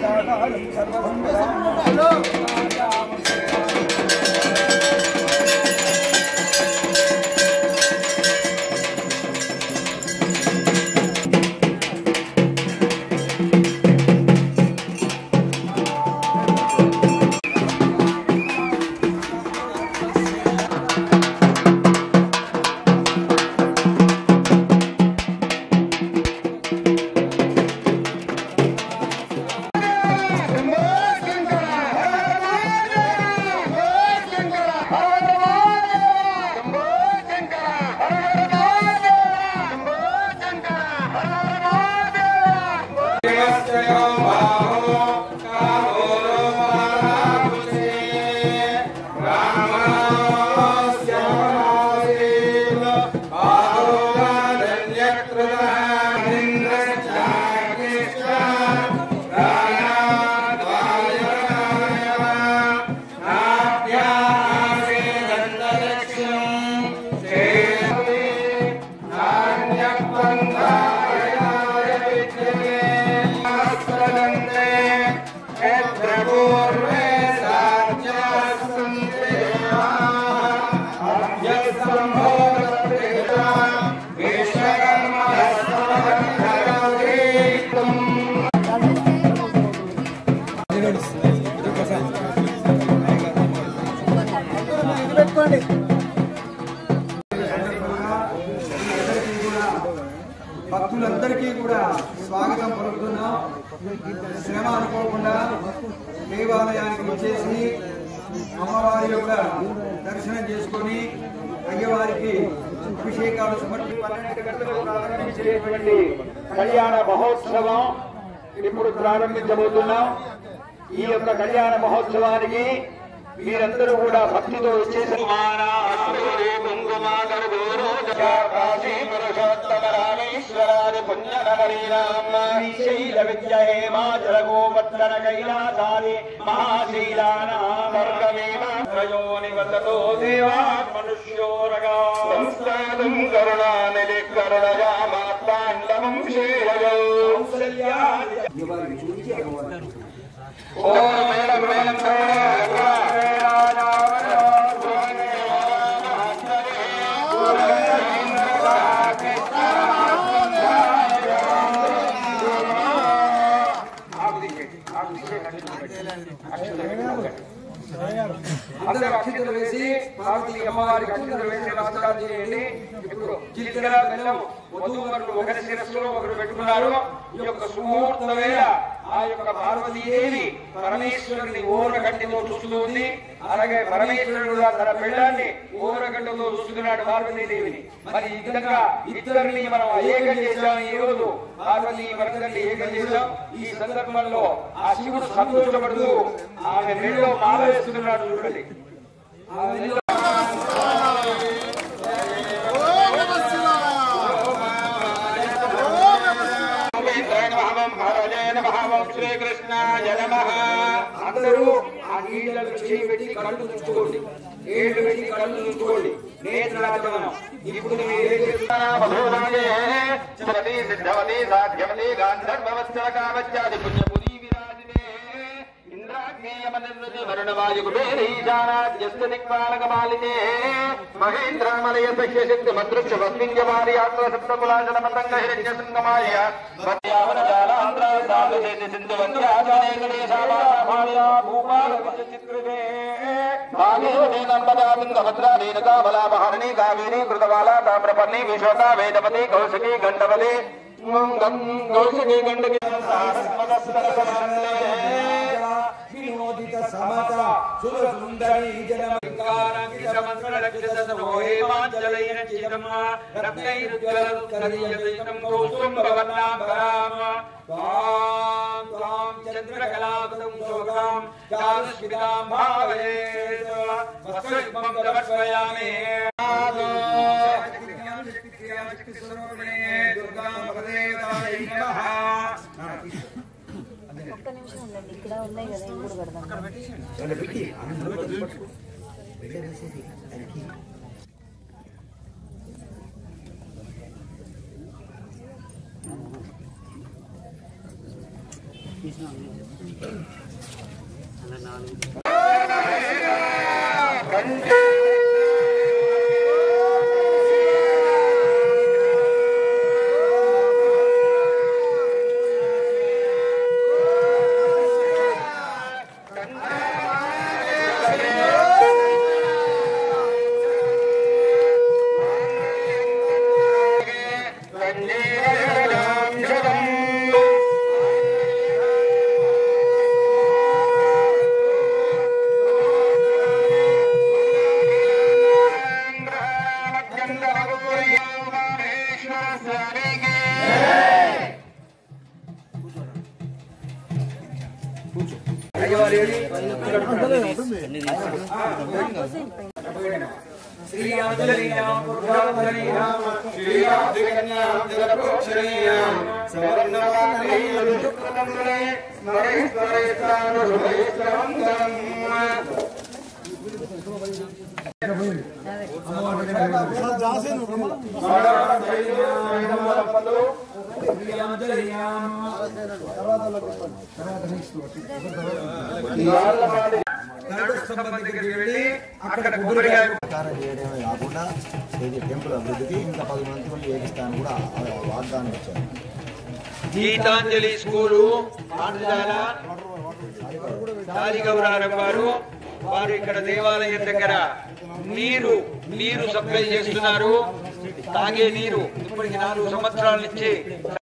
భక్తులందరికీ కూడా స్వాగతం పలుకుతున్నాం శ్రమ అనుకోకుండా దేవాలయానికి వచ్చేసి అమ్మవారి యొక్క దర్శనం చేసుకొని అయ్యవారికి అభిషేకాలు సమర్పి పన్నెండు గంటలకు ప్రారంభించేటువంటి కళ్యాణ మహోత్సవం ఇప్పుడు ప్రారంభించబోతున్నాం ఈ యొక్క కళ్యాణ మహోత్సవానికి మీరందరూ కూడా భక్తితో వచ్చేసి పురుషోత్తమరామేశ్వరాది పుణ్యనగరీరామశైల విద్య హేమాచల గోవర్ధన కైలాసాది మహాశైలానామర్గమేమో నివసతో దేవా మనుష్యోరగా సంస్థానం కరుణానిధి కరుణయామాత్మాండమం శ్రీరయో ఓ మేళం మేళం అందరూ అక్షింతలు వేసి పార్వతీ అమ్మవారికి అక్షింతలు వేసి నమస్కారం చేయండి ఇప్పుడు జీలకర్ర బెల్లం వధూవరులు ఒకరి శిరస్సులో ఒకరు పెట్టుకున్నారు ఈ యొక్క సుముహూర్త వేళ ఆ యొక్క పార్వతీదేవి పరమేశ్వరుని ఓరగడ్డితో చూస్తూ ఉంది అలాగే పరమేశ్వరుడు కూడా తన పెళ్ళాన్ని ఓరగడ్డతో చూస్తున్నాడు పార్వతీదేవిని మరి ఈ విధంగా ఇద్దరిని మనం ఏకం చేశాం ఈ రోజు పార్వతీ వరదల్ని ఏకం చేశాం ఈ సందర్భంలో ఆ శివుడు సంతోషపడుతూ ఆమె మెడలో మాల వేస్తున్నాడు చూడండి ఆ మెడలో శ్రీకృష్ణాయ నమః అందరూ ఆ నీళ్ళకు చేయి పెట్టి కళ్ళు తుడుచుకోండి ఏళ్ళు పెట్టి కళ్ళు తుడుచుకోండి నేత్రాచమనం ఇప్పుడు మీరు ఏం చేస్తున్నారా సిద్ధవతి సాధ్యవతి గాంధర్వత్సర కామత్యాది పుణ్యపురీ విరాజినే ఇంద్రాగ్నేయమనిర్వృతి వరుణవాయు కుబేరీశానాద్యస్త దిక్పాలకమాలినే మహేంద్రామలయ సహ్య శక్తి మదృక్ష వస్మింజమారి యాత్ర సప్తకులాచల మతంగ హిరణ్య సంగమాయ పర్యావరణ జాలాంధ్ర సాధు చేతి సింధు వంద్యాజనే గణేశామాయ భూపాల చిత్రదే భాగీరథీ నంబదా తుంగభద్రా రేణుకా బలాపహరణి కావేరీ కృతవాలా తామ్రపర్ణి విశ్వక వేదపతి కౌశికి గండవతి కౌశికి గండకి వినోదిత సమత సుర సుందరి చంద్రకళాపదం శోకాం చారుష్మితాం భావేత్ వస్త్రయుగ్మం సమర్పయామి ఒక్క నిమిషం ఉండండి ఇక్కడ ఉన్నాయి కదా ఇవి కూడా పెడదాం తీసిన దగ్గరికి వెళ్ళి అక్కడ కొబ్బరికాయ ప్రచారం చేయడమే కాకుండా ఇది టెంపుల్ అభివృద్ధికి ఇంకా పది మంది వాళ్ళు ఏకిస్తాను కూడా ఆ వాగ్దానం ఇచ్చారు గీతాంజలి స్కూలు పాఠశాల కాళీగౌరారం వారు వారు ఇక్కడ దేవాలయం దగ్గర నీరు నీరు సప్లై చేస్తున్నారు తాగే నీరు ఇప్పటికి నాలుగు సంవత్సరాల నుంచి